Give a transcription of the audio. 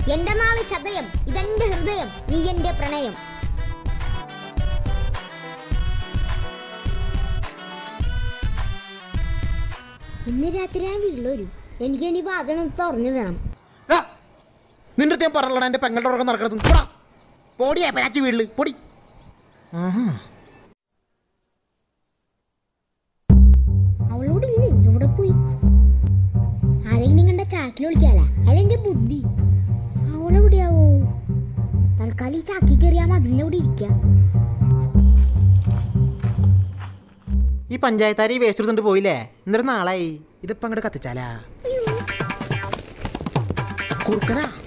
എന്റെ നാള് ചതയം ഇതെന്റെ ഹൃദയം നീ എന്റെ പ്രണയം ഇന്ന് രാത്രി ഞാൻ വീട്ടിലൊരു എനിക്ക് ഇനി വാതിലും തുറന്നിടണം ആ, നിന്റെ അടുത്ത് ഞാൻ പറഞ്ഞല്ലടാ എൻ്റെ പെങ്ങളുടെ ഉറക്കം നടക്കണത് പോടാ പോടിയാ പരാച്ചി വീട്ടില് പൊടി ആഹാ അവളോട് ഇന്ന് എവിടെ പോയി ആരെങ്കിലും കണ്ട ചാക്കിൽ വിളിക്കാല അതെന്റെ ബുദ്ധി അവളെവിടെയാവോ തൽക്കാലം ഈ ചാക്കി കയറിയാ മതിലിന്റെ അവിടെ ഇരിക്കാം ഈ പഞ്ചായത്താരി വേസ്റ്റ് എടുത്തോണ്ട് പോയില്ലേ എന്നിട്ട് നാളായി ഇതിപ്പോ അങ്ങോട്ട് കത്തിച്ചാലാ കുറുക്കനാ